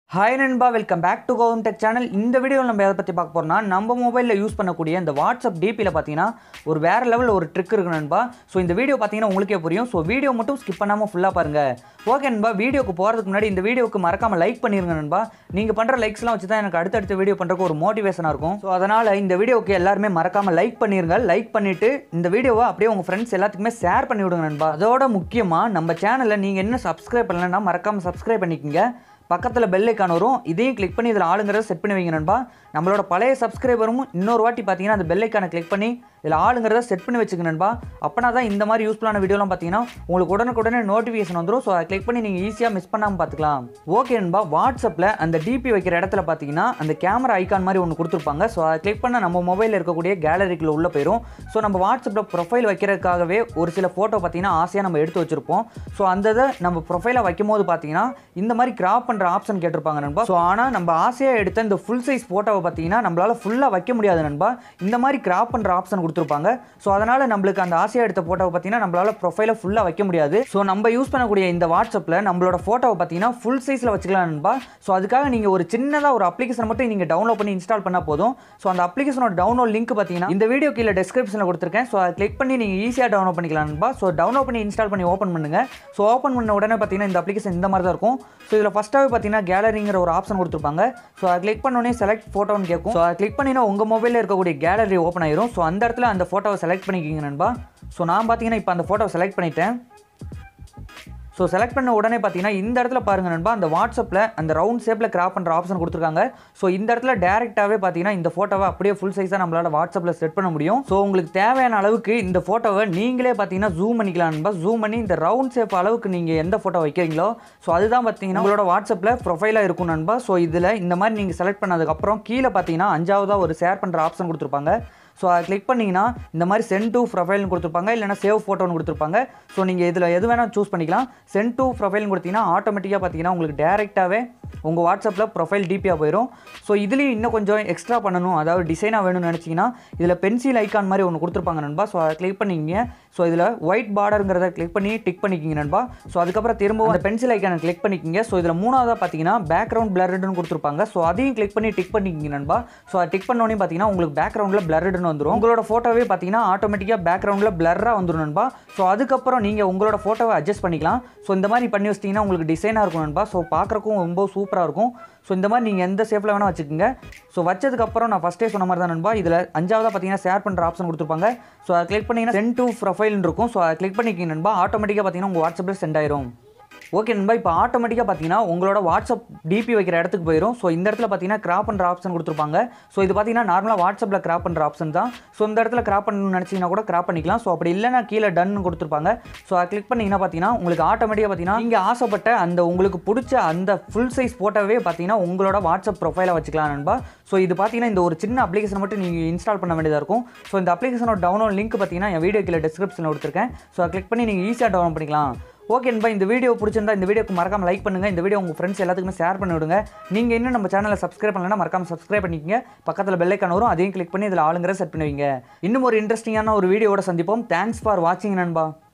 hi நண்பா welcome back to கோவம் tech channel இந்த வீடியோவில் நம்ம எதை பற்றி பார்க்க போகிறோம்னா நம்ம மொபைலில் யூஸ் பண்ணக்கூடிய இந்த வாட்ஸ்அப் டிபியில் பார்த்தீங்கன்னா ஒரு வேறு லெவலில் ஒரு ட்ரிக் இருக்கு நண்பா ஸோ இந்த வீடியோ பார்த்தீங்கன்னா உங்களுக்கே புரியும் ஸோ வீடியோ மட்டும் ஸ்கிப் பண்ணாமல் ஃபுல்லாக பாருங்கள் ஓகே நண்பா வீடியோக்கு போகிறதுக்கு முன்னாடி இந்த வீடியோக்கு மறக்காமல் லைக் பண்ணிருங்க நண்பா நீங்கள் பண்ணுற லைக்ஸ்லாம் வச்சு தான் எனக்கு அடுத்தடுத்த வீடியோ பண்ணுறதுக்கு ஒரு மோட்டிவேஷனாக இருக்கும் ஸோ அதனால் இந்த வீடியோக்கு எல்லாருமே மறக்காமல் லைக் பண்ணிருங்க லைக் பண்ணிவிட்டு இந்த வீடியோவை அப்படியே உங்கள் ஃப்ரெண்ட்ஸ் எல்லாத்துக்குமே ஷேர் பண்ணி விடுங்க நண்பா அதோட முக்கியமாக நம்ம சேனலை நீங்கள் என்ன சப்ஸ்கிரைப் பண்ணலைன்னா மறக்காமல் சப்ஸ்கிரைப் பண்ணிக்கோங்க பக்கத்தில் பெல் ஐக்கான் வரும் இதையும் கிளிக் பண்ணி இதில் ஆளுங்கிறத செட் பண்ணி வைங்க நண்பா நம்மளோட பழைய சப்ஸ்கிரைபரும் இன்னொரு வாட்டி பார்த்தீங்கன்னா அந்த பெல் ஐக்கானை கிளிக் பண்ணி இதில் ஆளுங்கிறத செட் பண்ணி வச்சுக்க நண்பா அப்போனா தான் இந்த மாதிரி யூஸ்ஃபுல்லான வீடியோலாம் பார்த்தீங்கன்னா உங்களுக்கு உடனுக்குடனே நோட்டிஃபிகேஷன் வந்துடும் ஸோ அதை கிளிக் பண்ணி நீங்கள் ஈஸியாக மிஸ் பண்ணாமல் பார்த்துக்கலாம் ஓகே நண்பா வாட்ஸ்அப்பில் அந்த டிபி வைக்கிற இடத்துல பார்த்தீங்கன்னா அந்த கேமரா ஐக்கான் மாதிரி ஒன்று கொடுத்துருப்பாங்க ஸோ அதை கிளிக் பண்ண நம்ம மொபைலில் இருக்கக்கூடிய கேலரிக்குள்ள உள்ளே போயிடும் ஸோ நம்ம வாட்ஸ்அப்பில் ப்ரொஃபைல் வைக்கிறதுக்காகவே ஒரு சில ஃபோட்டோ பார்த்தீங்கன்னா ஆசையாக நம்ம எடுத்து வச்சிருப்போம் ஸோ அந்த இதை நம்ம ப்ரொஃபைலை வைக்கும் போது பார்த்தீங்கன்னா இந்த மாதிரி கிராப் பண்ணுற ஆப்ஷன் கேட்டிருப்பாங்க நண்பா ஸோ ஆனால் நம்ம ஆசையாக எடுத்த இந்த ஃபுல் சைஸ் ஃபோட்டோவை பார்த்தீங்கன்னா நம்மளால் ஃபுல்லாக வைக்க முடியாது நண்பா இந்த மாதிரி கிராப் பண்ணுற ஆப்ஷன் கொடுத்துருப்பாங்க ஸோ அதனால் நம்மளுக்கு அந்த ஆசையாக எடுத்த ஃபோட்டோவை பார்த்தீங்கன்னா நம்மளால் ப்ரொஃபைலை ஃபுல்லாக வைக்க முடியாது ஸோ நம்ம யூஸ் பண்ணக்கூடிய இந்த வாட்ஸ்அப்பில் நம்மளோட ஃபோட்டோவை பார்த்தீங்கன்னா ஃபுல் சைஸில் வச்சுக்கலாம் நண்பா ஸோ அதுக்காக நீங்கள் ஒரு சின்னதாக ஒரு அப்ளிகேஷன் மட்டும் நீங்கள் டவுன்லோட் பண்ணி இன்ஸ்டால் பண்ணால் போதும் ஸோ அந்த அப்ளிகேஷனோட டவுன்லோட் லிங்க் பார்த்தீங்கன்னா இந்த வீடியோ கீழே டிஸ்கிரிப்ஷனில் கொடுத்துருக்கேன் ஸோ அதை கிளிக் பண்ணி நீங்கள் ஈஸியாக டவுன்லோட் பண்ணிக்கலாம் நண்பா ஸோ டவுன்லோட் பண்ணி இன்ஸ்டால் பண்ணி ஓப்பன் பண்ணுங்க ஸோ ஓப்பன் பண்ண உடனே பார்த்தீங்கன்னா இந்த அப்ளிகேஷன் இந்த மாதிரி தான் இருக்கும் ஸோ இதில் ஃபஸ்ட்டாகவே பார்த்தீங்கன்னா கேலரிங்கிற ஒரு ஆப்ஷன் கொடுத்துருப்பாங்க ஸோ அதை கிளிக் பண்ணோடனே செலக்ட் ஃபோட்டோன்னு கேட்கும் ஸோ அதை கிளிக் பண்ணினா உங்கள் மொபைலில் இருக்கக்கூடிய கேலரி ஓப்பன் ஆயிரும் ஸோ அந்த இடத்துல அந்த ஃபோட்டோவை செலக்ட் பண்ணிக்கிங்க நண்பா ஸோ நான் பார்த்தீங்கன்னா இப்போ அந்த ஃபோட்டோவை செலக்ட் பண்ணிட்டேன் ஸோ செலக்ட் பண்ண உடனே பார்த்தீங்கன்னா இந்த இடத்துல பாருங்க நண்பா அந்த வாட்ஸ்அப்பில் அந்த ரவுண்ட் ஷேப்பில் கிராப் பண்ணுற ஆப்ஷன் கொடுத்துருக்காங்க ஸோ இந்த இடத்துல டேரெக்டாகவே பார்த்தீங்கன்னா இந்த ஃபோட்டோவை அப்படியே ஃபுல் சைஸாக நம்மளால் வாட்ஸ்அப்பில் செட் பண்ண முடியும் ஸோ உங்களுக்கு தேவையான அளவுக்கு இந்த ஃபோட்டோவை நீங்களே பார்த்தீங்கன்னா ஜூம் பண்ணிக்கலாம் நண்பா ஜூம் பண்ணி இந்த ரவுண்ட் ஷேப் அளவுக்கு நீங்கள் எந்த ஃபோட்டோ வைக்கிறீங்களோ ஸோ அதுதான் பார்த்தீங்கன்னா உங்களோட வாட்ஸ்அப்பில் ப்ரொஃபைலாக இருக்கும் நண்பா ஸோ இதில் இந்த மாதிரி நீங்கள் செலக்ட் பண்ணதுக்கப்புறம் கீழே பார்த்தீங்கன்னா அஞ்சாவதாக ஒரு ஷேர் பண்ணுற ஆப்ஷன் கொடுத்துருப்பாங்க ஸோ அதை கிளிக் பண்ணிங்கன்னா இந்த மாதிரி சென்ட் டு ப்ரொஃபைல்னு கொடுத்துருப்பாங்க இல்லைனா சேவ் ஃபோட்டோன்னு கொடுத்துருப்பாங்க ஸோ நீங்கள் இதில் எது வேணால் சூஸ் பண்ணிக்கலாம் சென்ட் டு ப்ரொஃபைல்னு கொடுத்தீங்கன்னா ஆட்டோமேட்டிக்காக பார்த்தீங்கன்னா உங்களுக்கு டேரெக்டாகவே உங்கள் வாட்ஸ்அப்பில் ப்ரொஃபைல் டிபியாக போயிடும் ஸோ இதுலேயும் இன்னும் கொஞ்சம் எக்ஸ்ட்ரா பண்ணணும் அதாவது டிசைனாக வேணும்னு நினச்சிங்கன்னா இதில் பென்சில் ஐக்கான் மாதிரி ஒன்று கொடுத்துருப்பாங்க நண்பா ஸோ அதை கிளிக் பண்ணிக்கிங்க ஸோ இதில் ஒயிட் பார்டருங்கிறத கிளிக் பண்ணி டிக் பண்ணிக்கிங்க நண்பா ஸோ அதுக்கப்புறம் திரும்பவும் அந்த பென்சில் ஐக்கானை கிளிக் பண்ணிக்கிங்க ஸோ இதில் மூணாவதாக பார்த்தீங்கன்னா பேக்ரவுண்ட் பிளர்டுன்னு கொடுத்துருப்பாங்க ஸோ அதையும் கிளிக் பண்ணி டிக் பண்ணிக்கிங்க நண்பா ஸோ அதை டிக் பண்ணோன்னே பார்த்தீங்கன்னா உங்களுக்கு பேக்ரவுண்டில் பிளர்டுன்னு வந்துடும் உங்களோட ஃபோட்டோவே பார்த்தீங்கன்னா ஆட்டோமேட்டிக்காக பேக்ரவுண்டில் பிளர்ராக வந்துடும் நண்பா ஸோ அதுக்கப்புறம் நீங்கள் உங்களோட ஃபோட்டோவை அட்ஜஸ்ட் பண்ணிக்கலாம் ஸோ இந்த மாதிரி பண்ணி வச்சிட்டிங்கன்னா உங்களுக்கு டிசைனாக இருக்கும் நண்பா ஸோ பார்க்குறக்கும் ரொம்ப சூப்பராக இருக்கும் ஸோ இந்த மாதிரி நீங்கள் எந்த ஷேப்பில் வேணால் வச்சுக்கோங்க ஸோ வச்சதுக்கப்புறம் நான் ஃபஸ்ட்டே சொன்ன மாதிரி தான் நண்பா இதில் அஞ்சாவதாக பார்த்தீங்கன்னா ஷேர் பண்ணுற ஆப்ஷன் கொடுத்துருப்பாங்க ஸோ அதை கிளிக் பண்ணிங்கன்னா சென்ட் டு ப்ரொஃபைல்னு இருக்கும் ஸோ அதை கிளிக் பண்ணிக்கிங்க நண்பா ஆட்டோமேட்டிக்காக பார்த்தீங்கன்னா உங்கள் வாட்ஸ்அப்பில் சென்ட் ஆயிரும் ஓகே நண்பா இப்போ ஆட்டோமேட்டிக்காக பார்த்தீங்கன்னா உங்களோட வாட்ஸ்அப் டிபி வைக்கிற இடத்துக்கு போயிடும் ஸோ இந்த இடத்துல பார்த்தீங்கன்னா கிராப் பண்ணுற ஆப்ஷன் கொடுத்துருப்பாங்க ஸோ இது பார்த்தீங்கன்னா நார்மலாக வாட்ஸ்அப்பில் கிராப் பண்ணுற ஆப்ஷன் தான் ஸோ இந்த இடத்துல கிராப் பண்ணணும்னு நினச்சிங்கன்னா கூட கிராப் பண்ணிக்கலாம் ஸோ அப்படி இல்லைனா கீழே டன் கொடுத்துருப்பாங்க ஸோ அதை கிளிக் பண்ணிங்கன்னா பார்த்தீங்கன்னா உங்களுக்கு ஆட்டோமேட்டிக்காக பார்த்தீங்கன்னா நீங்கள் ஆசைப்பட்ட அந்த உங்களுக்கு பிடிச்ச அந்த ஃபுல் சைஸ் ஃபோட்டோவே பார்த்தீங்கன்னா உங்களோட வாட்ஸ்அப் ப்ரொஃபைலை வச்சுக்கலாம் நண்பா ஸோ இது பார்த்தீங்கன்னா இந்த ஒரு சின்ன அப்ளிகேஷன் மட்டும் நீங்கள் இன்ஸ்டால் பண்ண வேண்டியதாக இருக்கும் ஸோ இந்த அப்ளிகேஷனோட டவுன்லோட் லிங்க் பார்த்தீங்கன்னா என் வீடியோ கீழே டிஸ்கிரிப்ஷனில் கொடுத்துருக்கேன் ஸோ அதை கிளிக் பண்ணி நீங்கள் ஈஸியாக டவுன்லோட் பண்ணிக்கலாம் ஓகே நண்பா இந்த வீடியோ பிடிச்சிருந்தா இந்த வீடியோக்கு மறக்காம லைக் பண்ணுங்கள் இந்த வீடியோ உங்கள் ஃப்ரெண்ட்ஸ் எல்லாத்துக்குமே ஷேர் பண்ணி விடுங்க நீங்கள் இன்னும் நம்ம சேனலை சப்ஸ்கிரைப் பண்ணலன்னா மறக்காம சப்ஸ்கிரைப் பண்ணிக்கங்க பக்கத்தில் பெல் ஐக்கான் வரும் அதையும் கிளிக் பண்ணி இதில் ஆளுங்கிற செட் பண்ணுவீங்க இன்னும் ஒரு இன்ட்ரெஸ்டிங்கான ஒரு வீடியோவோட சந்திப்போம் தேங்க்ஸ் ஃபார் வாட்சிங் நண்பா